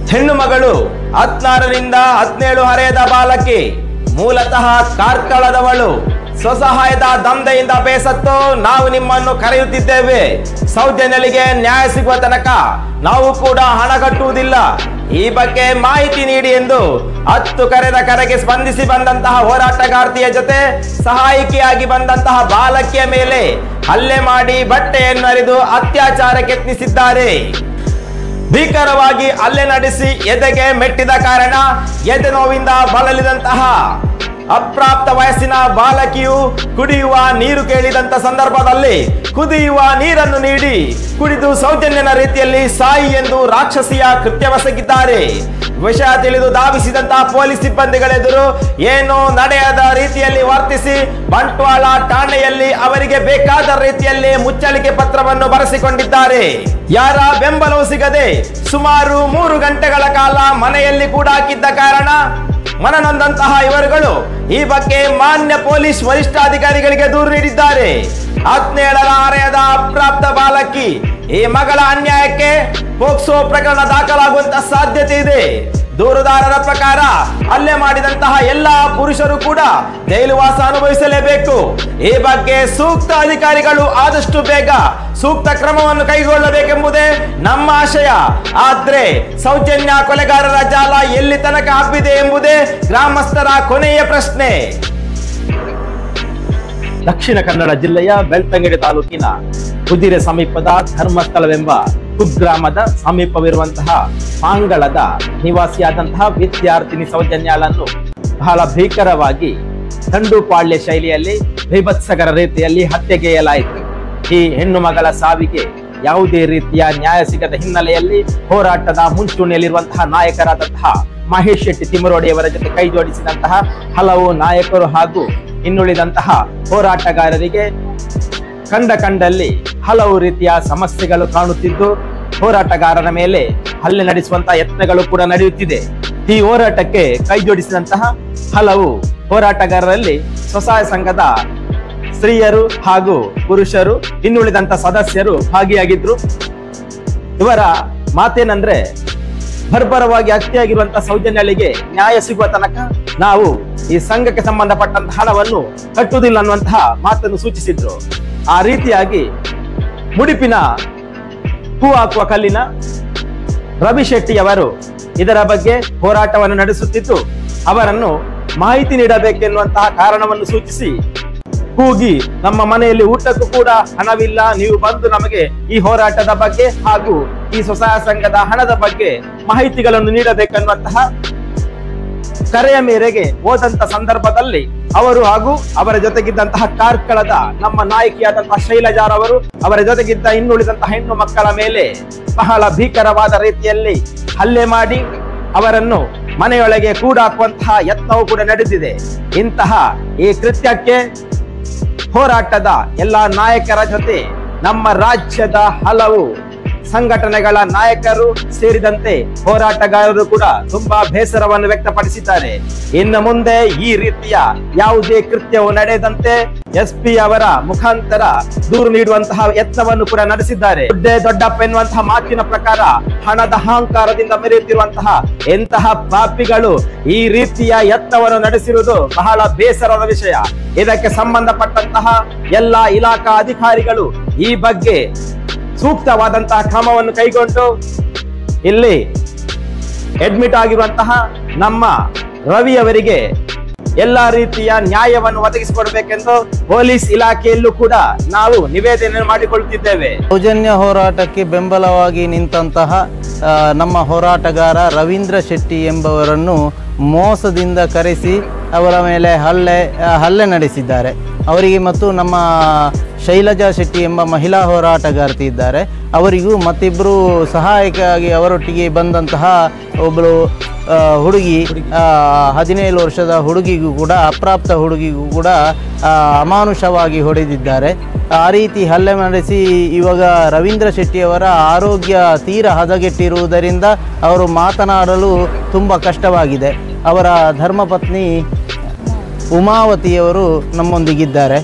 ಹೆಣ್ಣು ಮಗಳು ಹದಿನಾರರಿಂದ ಹದಿನೇಳು ಹರೆಯದ ಬಾಲಕಿ ಮೂಲತಃ ಕಾರ್ಕಳದವಳು ಸ್ವಸಹಾಯದ ದಂಧೆಯಿಂದ ಬೇಸತ್ತು ನಾವು ನಿಮ್ಮನ್ನು ಕರೆಯುತ್ತಿದ್ದೇವೆ ಸೌಜನ್ಯಲಿಗೆ ನ್ಯಾಯ ಸಿಗುವ ತನಕ ನಾವು ಕೂಡ ಹಣ ಕಟ್ಟುವುದಿಲ್ಲ ಈ ಬಗ್ಗೆ ಮಾಹಿತಿ ನೀಡಿ ಎಂದು ಹತ್ತು ಕರೆದ ಕರೆಗೆ ಸ್ಪಂದಿಸಿ ಬಂದಂತಹ ಹೋರಾಟಗಾರ್ತಿಯ ಜೊತೆ ಸಹಾಯಕಿಯಾಗಿ ಬಂದಂತಹ ಬಾಲಕಿಯ ಮೇಲೆ ಹಲ್ಲೆ ಮಾಡಿ ಬಟ್ಟೆಯನ್ನು ಹರಿದು ಅತ್ಯಾಚಾರಕ್ಕೆ ಯತ್ನಿಸಿದ್ದಾರೆ ಭೀಕರವಾಗಿ ಹಲ್ಲೆ ನಡೆಸಿ ಎದೆಗೆ ಮೆಟ್ಟಿದ ಕಾರಣ ಎದೆ ನೋವಿಂದ ಬಳಲಿದಂತಹ ಅಪ್ರಾಪ್ತ ವಯಸ್ಸಿನ ಬಾಲಕಿಯು ಕುಡಿಯುವ ನೀರು ಕೇಳಿದಂತ ಸಂದರ್ಭದಲ್ಲಿ ಕುದಿಯುವ ನೀರನ್ನು ನೀಡಿ ಕುಡಿದು ಸೌಜನ್ಯನ ರೀತಿಯಲ್ಲಿ ಸಾಯಿ ಎಂದು ರಾಕ್ಷಸಿಯ ಕೃತ್ಯವೆಸಗಿದ್ದಾರೆ ವಿಷಯ ತಿಳಿದು ಧಾವಿಸಿದಂತಹ ಪೊಲೀಸ್ ಸಿಬ್ಬಂದಿಗಳೆದುರು ಏನು ನಡೆಯದ ರೀತಿಯಲ್ಲಿ ವರ್ತಿಸಿ ಬಂಟ್ವಾಳ ಠಾಣೆಯಲ್ಲಿ ಅವರಿಗೆ ಬೇಕಾದ ರೀತಿಯಲ್ಲಿ ಮುಚ್ಚಳಿಕೆ ಪತ್ರವನ್ನು ಬರೆಸಿಕೊಂಡಿದ್ದಾರೆ ಯಾರ ಬೆಂಬಲವೂ ಸಿಗದೆ ಸುಮಾರು ಮೂರು ಗಂಟೆಗಳ ಕಾಲ ಮನೆಯಲ್ಲಿ ಕೂಡ ಹಾಕಿದ್ದ ಕಾರಣ ಮನನೊಂದಂತಹ ಇವರುಗಳು ಈ ಬಗ್ಗೆ ಮಾನ್ಯ ಪೊಲೀಸ್ ವರಿಷ್ಠಾಧಿಕಾರಿಗಳಿಗೆ ದೂರು ನೀಡಿದ್ದಾರೆ ಹದಿನೇಳರ ಹರೆಯದ ಅಪ್ರಾಪ್ತ ಬಾಲಕಿ ಈ ಮಗಳ ಅನ್ಯಾಯಕ್ಕೆ ಪೋಕ್ಸೋ ಪ್ರಕರಣ ದಾಖಲಾಗುವಂತ ಸಾಧ್ಯತೆ ಇದೆ ದೂರುದಾರರ ಪ್ರಕಾರ ಹಲ್ಲೆ ಮಾಡಿದಂತಹ ಎಲ್ಲಾ ಪುರುಷರು ಕೂಡ ಜೈಲುವಾಸ ಅನುಭವಿಸಲೇಬೇಕು ಈ ಬಗ್ಗೆ ಸೂಕ್ತ ಅಧಿಕಾರಿಗಳು ಆದಷ್ಟು ಬೇಗ ಸೂಕ್ತ ಕ್ರಮವನ್ನು ಕೈಗೊಳ್ಳಬೇಕೆಂಬುದೇ ನಮ್ಮ ಆಶಯ ಆದ್ರೆ ಸೌಜನ್ಯ ಕೊಲೆಗಾರರ ಜಾಲ ಎಲ್ಲಿ ತನಕ ಹಬ್ಬಿದೆ ಎಂಬುದೇ ಗ್ರಾಮಸ್ಥರ ಕೊನೆಯ ಪ್ರಶ್ನೆ ದಕ್ಷಿಣ ಕನ್ನಡ ಜಿಲ್ಲೆಯ ಬೆಳ್ತಂಗಡಿ ತಾಲೂಕಿನ ಕುದಿರೆ ಸಮೀಪದ ಧರ್ಮಸ್ಥಳವೆಂಬ ಕುಗ್ರಾಮದ ಸಮೀಪವಿರುವಂತಹ ಪಾಂಗಳದ ನಿವಾಸಿಯಾದಂತಹ ವಿದ್ಯಾರ್ಥಿನಿ ಸೌಜನ್ಯಾಳನ್ನು ಬಹಳ ಭೀಕರವಾಗಿ ತಂಡುಪಾಳ್ಯ ಶೈಲಿಯಲ್ಲಿ ಭೀಭತ್ಸಕರ ರೀತಿಯಲ್ಲಿ ಹತ್ಯೆಗೈಯಲಾಯಿತು ಈ ಹೆಣ್ಣು ಮಗಳ ಸಾವಿಗೆ ಯಾವುದೇ ರೀತಿಯ ನ್ಯಾಯ ಸಿಗದ ಹಿನ್ನೆಲೆಯಲ್ಲಿ ಹೋರಾಟದ ಮುಂಚೂಣಿಯಲ್ಲಿರುವಂತಹ ನಾಯಕರಾದಂತಹ ಮಹೇಶ್ ಶೆಟ್ಟಿ ತಿಮರೋಡಿಯವರ ಜೊತೆ ಕೈ ಜೋಡಿಸಿದಂತಹ ಹಲವು ನಾಯಕರು ಹಾಗೂ ಇನ್ನುಳಿದಂತಹ ಹೋರಾಟಗಾರರಿಗೆ ಕಂಡ ಕಂಡಲ್ಲಿ ಹಲವು ರೀತಿಯ ಸಮಸ್ಯೆಗಳು ಕಾಣುತ್ತಿದ್ದು ಹೋರಾಟಗಾರರ ಮೇಲೆ ಹಲ್ಲೆ ನಡೆಸುವಂತಹ ಯತ್ನಗಳು ಕೂಡ ನಡೆಯುತ್ತಿದೆ ಈ ಹೋರಾಟಕ್ಕೆ ಕೈ ಜೋಡಿಸಿದಂತಹ ಹಲವು ಹೋರಾಟಗಾರರಲ್ಲಿ ಸ್ವಸಹಾಯ ಸಂಘದ ಸ್ತ್ರೀಯರು ಹಾಗೂ ಪುರುಷರು ಇನ್ನುಳಿದಂತ ಸದಸ್ಯರು ಭಾಗಿಯಾಗಿದ್ರು ಇವರ ಮಾತೇನಂದ್ರೆ ಬರ್ಬರವಾಗಿ ಹತ್ಯೆಯಾಗಿರುವಂತಹ ಸೌಜನ್ಯಳಿಗೆ ನ್ಯಾಯ ಸಿಗುವ ತನಕ ನಾವು ಈ ಸಂಘಕ್ಕೆ ಸಂಬಂಧಪಟ್ಟಂತ ಹಣವನ್ನು ಕಟ್ಟುವುದಿಲ್ಲ ಅನ್ನುವಂತಹ ಮಾತನ್ನು ಸೂಚಿಸಿದ್ರು ಆ ರೀತಿಯಾಗಿ ಮುಡಿಪಿನ ಹೂ ಹಾಕುವ ಕಲ್ಲಿನ ರವಿ ಶೆಟ್ಟಿ ಅವರು ಇದರ ಬಗ್ಗೆ ಹೋರಾಟವನ್ನು ನಡೆಸುತ್ತಿದ್ದು ಅವರನ್ನು ಮಾಹಿತಿ ನೀಡಬೇಕೆನ್ನುವಂತಹ ಕಾರಣವನ್ನು ಸೂಚಿಸಿ ಕೂಗಿ ನಮ್ಮ ಮನೆಯಲ್ಲಿ ಊಟಕ್ಕೂ ಕೂಡ ಹಣವಿಲ್ಲ ನೀವು ಬಂದು ನಮಗೆ ಈ ಹೋರಾಟದ ಬಗ್ಗೆ ಹಾಗೂ ಈ ಸ್ವಸಹಾಯ ಸಂಘದ ಹಣದ ಬಗ್ಗೆ ಮಾಹಿತಿಗಳನ್ನು ನೀಡಬೇಕನ್ನುವಂತಹ ಕರೆಯ ಮೇರೆಗೆ ಹೋದಂತ ಸಂದರ್ಭದಲ್ಲಿ ಅವರು ಹಾಗೂ ಅವರ ಜೊತೆಗಿದ್ದಂತಹ ಕಾರ್ಕಳದ ನಮ್ಮ ನಾಯಕಿಯಾದಂತಹ ಶೈಲಜಾರವರು ಅವರ ಜೊತೆಗಿದ್ದ ಇನ್ನುಳಿದಂತಹ ಹೆಣ್ಣು ಮಕ್ಕಳ ಮೇಲೆ ಬಹಳ ಭೀಕರವಾದ ರೀತಿಯಲ್ಲಿ ಹಲ್ಲೆ ಮಾಡಿ ಅವರನ್ನು ಮನೆಯೊಳಗೆ ಕೂಡಾಕುವಂತಹ ಯತ್ನವೂ ಕೂಡ ನಡೆದಿದೆ ಇಂತಹ ಈ ಕೃತ್ಯಕ್ಕೆ ಹೋರಾಟದ ಎಲ್ಲಾ ನಾಯಕರ ಜೊತೆ ನಮ್ಮ ರಾಜ್ಯದ ಹಲವು ಸಂಘಟನೆಗಳ ನಾಯಕರು ಸೇರಿದಂತೆ ಹೋರಾಟಗಾರರು ಕೂಡ ತುಂಬಾ ಬೇಸರವನ್ನು ವ್ಯಕ್ತಪಡಿಸಿದ್ದಾರೆ ಇನ್ನು ಮುಂದೆ ಈ ರೀತಿಯ ಯಾವುದೇ ಕೃತ್ಯವು ನಡೆಯದಂತೆ ಎಸ್ ಪಿ ಅವರ ಮುಖಾಂತರ ದೂರು ನೀಡುವಂತಹ ಯತ್ನವನ್ನು ಕೂಡ ನಡೆಸಿದ್ದಾರೆ ದೊಡ್ಡ ದೊಡ್ಡಪ್ಪ ಎನ್ನುವಂತಹ ಮಾತಿನ ಪ್ರಕಾರ ಹಣದ ಅಹಂಕಾರದಿಂದ ಮೆರೆಯುತ್ತಿರುವಂತಹ ಎಂತಹ ಪಾಪಿಗಳು ಈ ರೀತಿಯ ಯತ್ನವನ್ನು ನಡೆಸಿರುವುದು ಬಹಳ ಬೇಸರದ ವಿಷಯ ಇದಕ್ಕೆ ಸಂಬಂಧಪಟ್ಟಂತಹ ಎಲ್ಲಾ ಇಲಾಖಾ ಅಧಿಕಾರಿಗಳು ಈ ಬಗ್ಗೆ ಸೂಕ್ತವಾದಂತಹ ಕ್ರಮವನ್ನು ಕೈಗೊಂಡು ಇಲ್ಲಿ ಅಡ್ಮಿಟ್ ಆಗಿರುವಂತಹ ನಮ್ಮ ರವಿ ಅವರಿಗೆ ಎಲ್ಲಾ ರೀತಿಯ ನ್ಯಾಯವನ್ನು ಒದಗಿಸಿಕೊಡ್ಬೇಕೆಂದು ಪೊಲೀಸ್ ಇಲಾಖೆಯಲ್ಲೂ ಕೂಡ ನಾವು ನಿವೇದನೆ ಮಾಡಿಕೊಳ್ಳುತ್ತಿದ್ದೇವೆ ಸೌಜನ್ಯ ಹೋರಾಟಕ್ಕೆ ಬೆಂಬಲವಾಗಿ ನಿಂತಹ ಆ, ನಮ್ಮ ಹೋರಾಟಗಾರ ರವೀಂದ್ರ ಶೆಟ್ಟಿ ಎಂಬವರನ್ನು ಮೋಸದಿಂದ ಕರೆಸಿ ಅವರ ಮೇಲೆ ಹಲ್ಲೆ ಆ, ಹಲ್ಲೆ ನಡೆಸಿದ್ದಾರೆ ಅವರಿಗೆ ಮತ್ತು ನಮ್ಮ ಶೈಲಜಾ ಶೆಟ್ಟಿ ಎಂಬ ಮಹಿಳಾ ಹೋರಾಟಗಾರ್ತಿ ಇದ್ದಾರೆ ಅವರಿಗೂ ಮತ್ತಿಬ್ಬರು ಸಹಾಯಕವಾಗಿ ಅವರೊಟ್ಟಿಗೆ ಬಂದಂತಹ ಒಬ್ಬಳು ಆ, ಹುಡುಗಿ ಆ, ಹದಿನೇಳು ವರ್ಷದ ಹುಡುಗಿಗೂ ಕೂಡ ಅಪ್ರಾಪ್ತ ಹುಡುಗಿಗೂ ಕೂಡ ಆ, ಅಮಾನುಷವಾಗಿ ಹೊಡೆದಿದ್ದಾರೆ ಆ ರೀತಿ ಹಲ್ಲೆ ನಡೆಸಿ ಇವಾಗ ರವೀಂದ್ರ ಶೆಟ್ಟಿಯವರ ಆರೋಗ್ಯ ತೀರ ಹದಗೆಟ್ಟಿರುವುದರಿಂದ ಅವರು ಮಾತನಾಡಲು ತುಂಬ ಕಷ್ಟವಾಗಿದೆ ಅವರ ಧರ್ಮಪತ್ನಿ ಉಮಾವತಿಯವರು ನಮ್ಮೊಂದಿಗಿದ್ದಾರೆ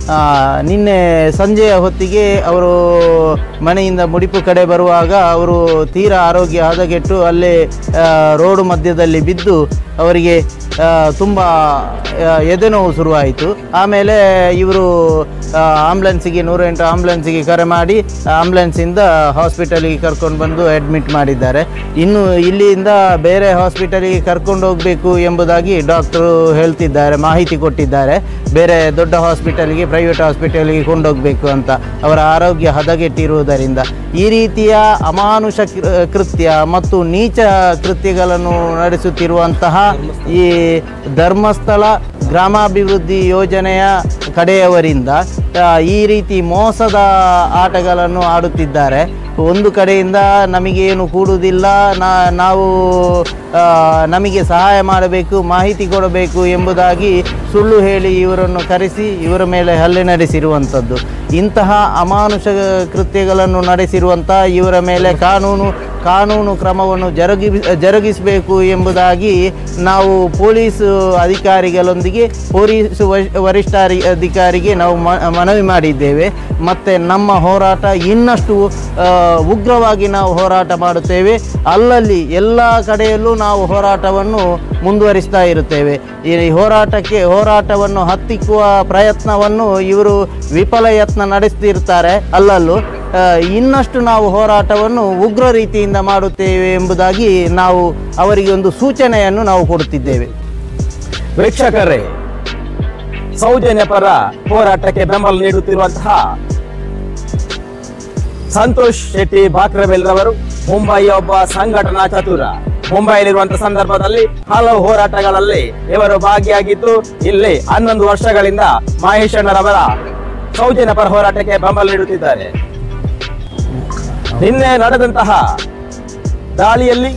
ಆ, ನಿನ್ನೆ ಸಂಜೆಯ ಹೊತ್ತಿಗೆ ಅವರು ಮನೆಯಿಂದ ಮುಡಿಪು ಕಡೆ ಬರುವಾಗ ಅವರು ತೀರಾ ಆರೋಗ್ಯ ಹದಗೆಟ್ಟು ಅಲ್ಲೇ ಆ, ರೋಡು ಮಧ್ಯದಲ್ಲಿ ಬಿದ್ದು ಅವರಿಗೆ ತುಂಬ ಎದೆನೋವು ಶುರುವಾಯಿತು ಆಮೇಲೆ ಇವರು ಆಂಬ್ಯುಲೆನ್ಸಿಗೆ ನೂರ ಎಂಟು ಆಂಬ್ಯುಲೆನ್ಸಿಗೆ ಕರೆ ಮಾಡಿ ಆಂಬ್ಯುಲೆನ್ಸಿಂದ ಹಾಸ್ಪಿಟಲಿಗೆ ಕರ್ಕೊಂಡು ಬಂದು ಅಡ್ಮಿಟ್ ಮಾಡಿದ್ದಾರೆ ಇನ್ನು ಇಲ್ಲಿಂದ ಬೇರೆ ಹಾಸ್ಪಿಟಲಿಗೆ ಕರ್ಕೊಂಡು ಹೋಗಬೇಕು ಎಂಬುದಾಗಿ ಡಾಕ್ಟರು ಹೇಳ್ತಿದ್ದಾರೆ ಮಾಹಿತಿ ಕೊಟ್ಟಿದ್ದಾರೆ ಬೇರೆ ದೊಡ್ಡ ಹಾಸ್ಪಿಟಲ್ಗೆ ಪ್ರೈವೇಟ್ ಹಾಸ್ಪಿಟಲ್ಗೆ ಕೊಂಡೋಗಬೇಕು ಅಂತ ಅವರ ಆರೋಗ್ಯ ಹದಗೆಟ್ಟಿರುವುದರಿಂದ ಈ ರೀತಿಯ ಅಮಾನುಷ ಕೃ- ಕೃತ್ಯ ಮತ್ತು ನೀಚ ಕೃತ್ಯಗಳನ್ನು ನಡೆಸುತ್ತಿರುವಂತಹ ಈ ಧರ್ಮಸ್ಥಳ ಗ್ರಾಮಾಭಿವೃದ್ಧಿ ಯೋಜನೆಯ ಕಡೆಯವರಿಂದ ಆ, ಈ ರೀತಿ ಮೋಸದ ಆಟಗಳನ್ನು ಆಡುತ್ತಿದ್ದಾರೆ ಒಂದು ಕಡೆಯಿಂದ ನಮಗೇನು ಕೂಡುವುದಿಲ್ಲ ನಾ ನಾವು ಆ, ನಮಗೆ ಸಹಾಯ ಮಾಡಬೇಕು ಮಾಹಿತಿ ಕೊಡಬೇಕು ಎಂಬುದಾಗಿ ಸುಳ್ಳು ಹೇಳಿ ಇವರನ್ನು ಕರೆಸಿ ಇವರ ಮೇಲೆ ಹಲ್ಲೆ ನಡೆಸಿರುವಂಥದ್ದು ಇಂತಹ ಅಮಾನುಷ ಕೃತ್ಯಗಳನ್ನು ನಡೆಸಿರುವಂಥ ಇವರ ಮೇಲೆ ಕಾನೂನು ಕಾನೂನು ಕ್ರಮವನ್ನು ಜರುಗಿ ಜರುಗಿಸಬೇಕು ಎಂಬುದಾಗಿ ನಾವು ಪೊಲೀಸ್ ಅಧಿಕಾರಿಗಳೊಂದಿಗೆ ಪೊಲೀಸ್ ವಶ್- ವರಿಷ್ಠಾರಿ ಅಧಿಕಾರಿಗೆ ನಾವು ಮ- ಮನವಿ ಮಾಡಿದ್ದೇವೆ ಮತ್ತು ನಮ್ಮ ಹೋರಾಟ ಇನ್ನಷ್ಟು ಆ, ಉಗ್ರವಾಗಿ ನಾವು ಹೋರಾಟ ಮಾಡುತ್ತೇವೆ ಅಲ್ಲಲ್ಲಿ ಎಲ್ಲ ಕಡೆಯಲ್ಲೂ ನಾವು ಹೋರಾಟವನ್ನು ಮುಂದುವರಿಸ್ತಾ ಇರುತ್ತೇವೆ ಈ ಹೋರಾಟಕ್ಕೆ ಹೋರಾಟವನ್ನು ಹತ್ತಿಕ್ಕುವ ಪ್ರಯತ್ನವನ್ನು ಇವರು ವಿಫಲ ಯತ್ನ ನಡೆಸ್ತಿರ್ತಾರೆ ಅಲ್ಲಲ್ಲೂ ಆ, ಇನ್ನಷ್ಟು ನಾವು ಹೋರಾಟವನ್ನು ಉಗ್ರ ರೀತಿಯಿಂದ ಮಾಡುತ್ತೇವೆ ಎಂಬುದಾಗಿ ನಾವು ಅವರಿಗೆ ಒಂದು ಸೂಚನೆಯನ್ನು ನಾವು ಕೊಡುತ್ತಿದ್ದೇವೆ ವೀಕ್ಷಕರೇ ಸೌಜನ್ಯ ಪರ ಹೋರಾಟಕ್ಕೆ ಬೆಂಬಲ ನೀಡುತ್ತಿರುವಂತಹ ಸಂತೋಷ್ ಶೆಟ್ಟಿ ಬಾಕ್ರಬೆಲ್ ರವರು ಮುಂಬೈಯ ಒಬ್ಬ ಸಂಘಟನಾ ಚತುರ ಮುಂಬೈಲಿರುವಂತಹ ಸಂದರ್ಭದಲ್ಲಿ ಹಲವು ಹೋರಾಟಗಳಲ್ಲಿ ಇವರು ಭಾಗಿಯಾಗಿದ್ದು ಇಲ್ಲಿ ಹನ್ನೊಂದು ವರ್ಷಗಳಿಂದ ಮಹೇಶ್ ಅಣ್ಣರವರ ಸೌಜನ್ಯ ಪರ ಹೋರಾಟಕ್ಕೆ ಬೆಂಬಲ ನೀಡುತ್ತಿದ್ದಾರೆ ನಿನ್ನೆ ನಡೆದಂತಹ ದಾಳಿಯಲ್ಲಿ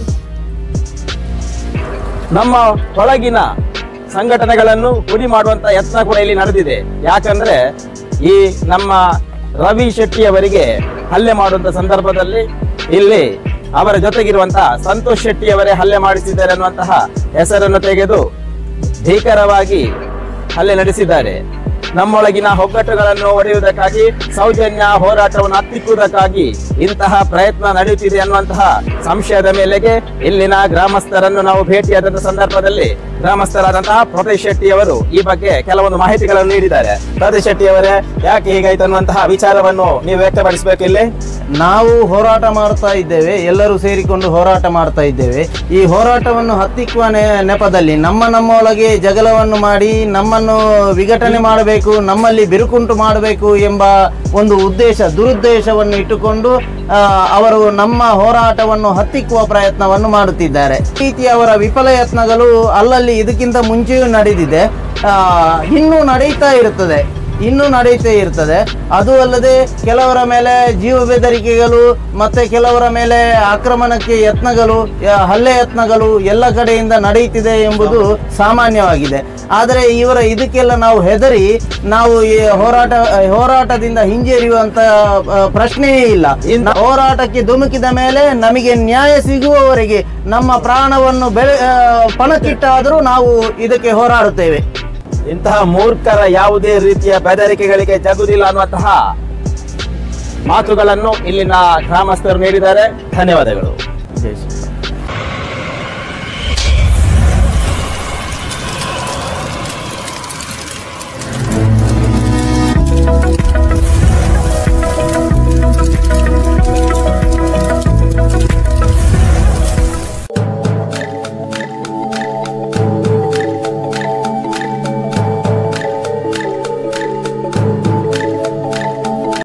ನಮ್ಮ ಒಳಗಿನ ಸಂಘಟನೆಗಳನ್ನು ಗುರಿ ಮಾಡುವಂತ ಯತ್ನ ಕೂಡ ಇಲ್ಲಿ ನಡೆದಿದೆ ಯಾಕಂದ್ರೆ ಈ ನಮ್ಮ ರವಿ ಶೆಟ್ಟಿ ಅವರಿಗೆ ಹಲ್ಲೆ ಮಾಡುವಂತ ಸಂದರ್ಭದಲ್ಲಿ ಇಲ್ಲಿ ಅವರ ಜೊತೆಗಿರುವಂತಹ ಸಂತೋಷ್ ಶೆಟ್ಟಿ ಅವರೇ ಹಲ್ಲೆ ಮಾಡಿಸಿದ್ದಾರೆ ಅನ್ನುವಂತಹ ಹೆಸರನ್ನು ತೆಗೆದು ಭೀಕರವಾಗಿ ಹಲ್ಲೆ ನಡೆಸಿದ್ದಾರೆ ನಮ್ಮೊಳಗಿನ ಒಗ್ಗಟ್ಟುಗಳನ್ನು ಒಡೆಯುವುದಕ್ಕಾಗಿ ಸೌಜನ್ಯ ಹೋರಾಟವನ್ನು ಹತ್ತಿಕ್ಕುವುದಕ್ಕಾಗಿ ಇಂತಹ ಪ್ರಯತ್ನ ನಡೆಯುತ್ತಿದೆ ಅನ್ನುವಂತಹ ಸಂಶಯದ ಮೇಲೆಗೆ ಇಲ್ಲಿನ ಗ್ರಾಮಸ್ಥರನ್ನು ನಾವು ಭೇಟಿಯಾದಂತಹ ಸಂದರ್ಭದಲ್ಲಿ ಗ್ರಾಮಸ್ಥರಾದಂತಹ ಪ್ರದೇಶ್ ಶೆಟ್ಟಿ ಅವರು ಈ ಬಗ್ಗೆ ಕೆಲವೊಂದು ಮಾಹಿತಿಗಳನ್ನು ನೀಡಿದ್ದಾರೆ ಪ್ರದೇಶ್ ಶೆಟ್ಟಿ ಅವರೇ ಯಾಕೆ ಹೀಗಾಯ್ತು ಅನ್ನುವಂತಹ ವಿಚಾರವನ್ನು ನೀವು ವ್ಯಕ್ತಪಡಿಸಬೇಕು ಇಲ್ಲಿ ನಾವು ಹೋರಾಟ ಮಾಡ್ತಾ ಇದ್ದೇವೆ ಎಲ್ಲರೂ ಸೇರಿಕೊಂಡು ಹೋರಾಟ ಮಾಡ್ತಾ ಇದ್ದೇವೆ ಈ ಹೋರಾಟವನ್ನು ಹತ್ತಿಕ್ಕುವ ನೆ- ನೆಪದಲ್ಲಿ ನಮ್ಮ ನಮ್ಮ ಒಳಗೆ ಜಗಳವನ್ನು ಮಾಡಿ ನಮ್ಮನ್ನು ವಿಘಟನೆ ಮಾಡಬೇಕು ನಮ್ಮಲ್ಲಿ ಬಿರುಕುಂಟು ಮಾಡಬೇಕು ಎಂಬ ಒಂದು ಉದ್ದೇಶ ದುರುದ್ದೇಶವನ್ನು ಇಟ್ಟುಕೊಂಡು ಆ, ಅವರು ನಮ್ಮ ಹೋರಾಟವನ್ನು ಹತ್ತಿಕ್ಕುವ ಪ್ರಯತ್ನವನ್ನು ಮಾಡುತ್ತಿದ್ದಾರೆ ಈ ರೀತಿ ಅವರ ವಿಫಲ ಯತ್ನಗಳು ಅಲ್ಲಲ್ಲಿ ಇದಕ್ಕಿಂತ ಮುಂಚೆಯೂ ನಡೆದಿದೆ ಆ, ಇನ್ನೂ ನಡೀತಾ ಇರುತ್ತದೆ ಇನ್ನೂ ನಡೀತಾ ಇರ್ತದೆ ಅದು ಅಲ್ಲದೆ ಕೆಲವರ ಮೇಲೆ ಜೀವ ಬೆದರಿಕೆಗಳು ಮತ್ತೆ ಕೆಲವರ ಮೇಲೆ ಆಕ್ರಮಣಕ್ಕೆ ಯತ್ನಗಳು ಯ- ಹಲ್ಲೆ ಯತ್ನಗಳು ಎಲ್ಲ ಕಡೆಯಿಂದ ನಡೆಯುತ್ತಿದೆ ಎಂಬುದು ಸಾಮಾನ್ಯವಾಗಿದೆ ಆದರೆ ಇವರ ಇದಕ್ಕೆಲ್ಲ ನಾವು ಹೆದರಿ ನಾವು ಈ ಹೋರಾಟ ಹೋರಾಟದಿಂದ ಹಿಂಜರಿಯುವಂತ ಆ, ಪ್ರಶ್ನೆಯೇ ಇಲ್ಲ ಇನ್ನು ಹೋರಾಟಕ್ಕೆ ಧುಮುಕಿದ ಮೇಲೆ ನಮಗೆ ನ್ಯಾಯ ಸಿಗುವವರೆಗೆ ನಮ್ಮ ಪ್ರಾಣವನ್ನು ಬೆಳೆ ಆ, ಪಣಕ್ಕಿಟ್ಟಾದರೂ ನಾವು ಇದಕ್ಕೆ ಹೋರಾಡುತ್ತೇವೆ ಇಂತಹ ಮೂರ್ಖರ ಯಾವುದೇ ರೀತಿಯ ಬೆದರಿಕೆಗಳಿಗೆ ಜಗುದಿಲ್ಲ ಅನ್ನುವಂತಹ ಮಾತುಗಳನ್ನು ಇಲ್ಲಿನ ಗ್ರಾಮಸ್ಥರು ನೀಡಿದ್ದಾರೆ ಧನ್ಯವಾದಗಳು ಜೈ ಶ್ರೀ